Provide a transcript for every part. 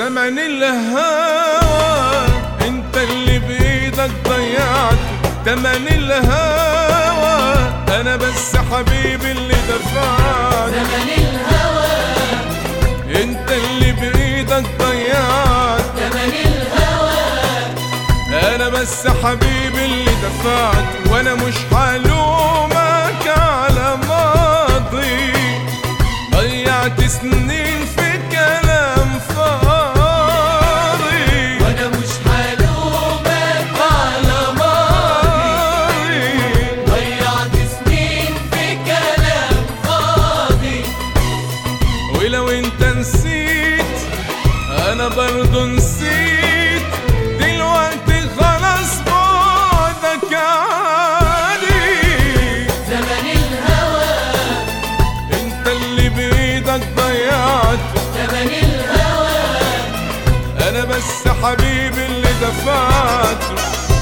زمن الهوى انت اللي بايدك ضيعت تمن الهوى انا بس حبيبي اللي دفعت زمن الهوى انت اللي بايدك ضيعت زمن الهوى انا بس حبيبي اللي دفعت وانا مش حلومك على ماضي ضيعت سنين في كلام فاضي وانا مش حلومك على ماضي ضيعت سنين في كلام فاضي ولو انت نسيت انا برضو نسيت دلوقتي خلاص بعدك عادي زمن الهوى انت اللي بايدك ضيعت زمن الهوى انا بس حبيبي اللي دفعته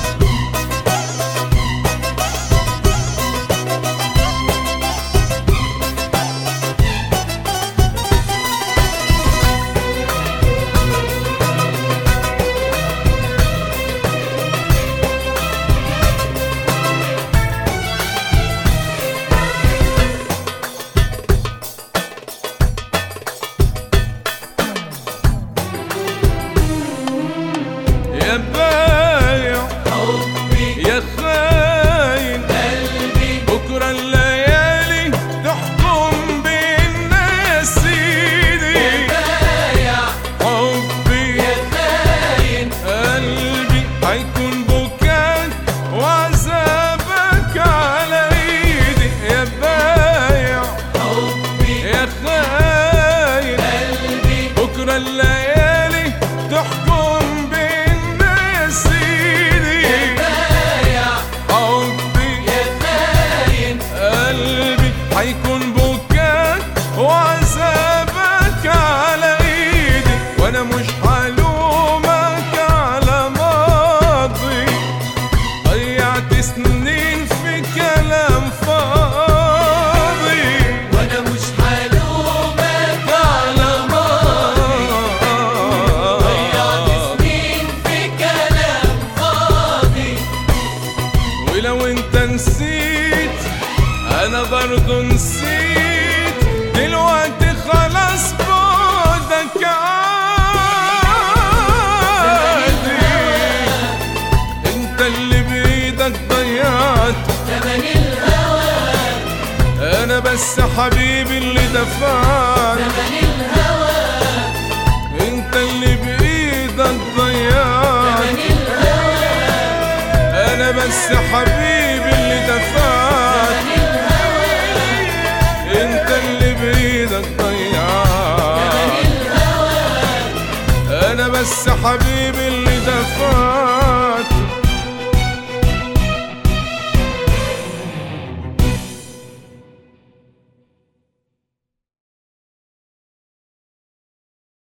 يا بايع حبي يا خاين قلبي بكرة الليالي تحكم بينا يا سيدي بايع حبي يا خاين قلبي هيكون بكاك وعذابك على ايدي يا بايع حبي يا خاين قلبي بكرة الليالي تحكم بينا يا سيدي بايع حبي يا خاين قلبي هيكون بكاك وعذابك على ايدي وانا مش حلومك على ماضي ضيعت سنين في كلام فاضي وانا مش حلومك على ماضي ضيعت سنين في كلام فاضي ولو انت نسيت انا برضو نسيت دلوقتي خلاص بعدك عادي انت اللي بايدك ضيعت زمن الهوى انا بس حبيبي اللي دفعت زمن الهوى انت اللي بايدك ضيعت زمن الهوى انا بس حبيبي اللي دفعت زمن الهوى انت اللي بايدك ضيعت زمن الهوى انا بس حبيبي اللي دفعت